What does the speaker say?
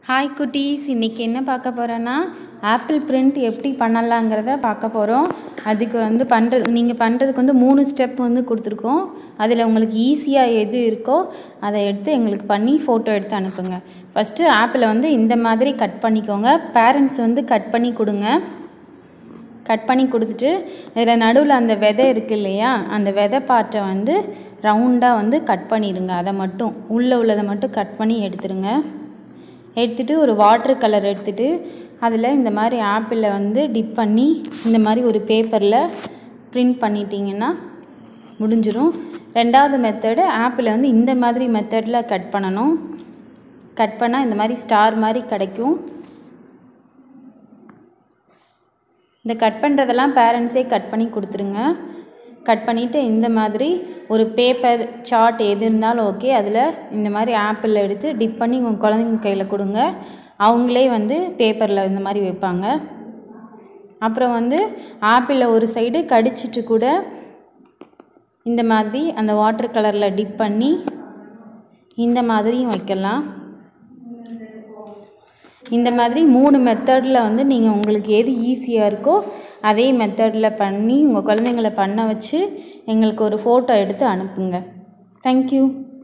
hi குட்டீஸ் இன்றைக்கி என்ன பார்க்க போகிறோன்னா ஆப்பிள் பிரிண்ட் எப்படி பண்ணலாங்கிறத பார்க்க போகிறோம் அதுக்கு வந்து பண்ணுறது நீங்கள் பண்ணுறதுக்கு வந்து மூணு ஸ்டெப் வந்து கொடுத்துருக்கோம் அதில் உங்களுக்கு ஈஸியாக எது இருக்கோ அதை எடுத்து எங்களுக்கு பண்ணி ஃபோட்டோ எடுத்து அனுப்புங்க ஃபஸ்ட்டு ஆப்பிளை வந்து இந்த மாதிரி கட் பண்ணிக்கோங்க பேரண்ட்ஸ் வந்து கட் பண்ணி கொடுங்க கட் பண்ணி கொடுத்துட்டு இதில் நடுவில் அந்த விதை இருக்கு இல்லையா அந்த விதை பாட்டை வந்து ரவுண்டாக வந்து கட் பண்ணிடுங்க அதை மட்டும் உள்ளே உள்ளதை மட்டும் கட் பண்ணி எடுத்துருங்க எடுத்துகிட்டு ஒரு வாட்டர் கலர் எடுத்துகிட்டு அதில் இந்த மாதிரி ஆப்பிளை வந்து டிப் பண்ணி இந்த மாதிரி ஒரு பேப்பரில் பிரிண்ட் பண்ணிட்டீங்கன்னா முடிஞ்சிரும் ரெண்டாவது மெத்தடு ஆப்பிளை வந்து இந்த மாதிரி மெத்தடில் கட் பண்ணணும் கட் பண்ணால் இந்த மாதிரி ஸ்டார் மாதிரி கிடைக்கும் இந்த கட் பண்ணுறதெல்லாம் பேரண்ட்ஸே கட் பண்ணி கொடுத்துருங்க கட் பண்ணிவிட்டு இந்த மாதிரி ஒரு பேப்பர் சார்ட் எது இருந்தாலும் ஓகே அதில் இந்த மாதிரி ஆப்பிள் எடுத்து டிப் பண்ணி உங்கள் குழந்தைங்க கையில் கொடுங்க அவங்களே வந்து பேப்பரில் இந்த மாதிரி வைப்பாங்க அப்புறம் வந்து ஆப்பிளை ஒரு சைடு கடிச்சிட்டு கூட இந்த மாதிரி அந்த வாட்டர் கலரில் டிப் பண்ணி இந்த மாதிரியும் வைக்கலாம் இந்த மாதிரி மூணு மெத்தடில் வந்து நீங்கள் உங்களுக்கு எது ஈஸியாக இருக்கோ அதே மெத்தடில் பண்ணி உங்கள் குழந்தைங்கள பண்ண வச்சு எங்களுக்கு ஒரு ஃபோட்டோ எடுத்து அனுப்புங்க தேங்க்யூ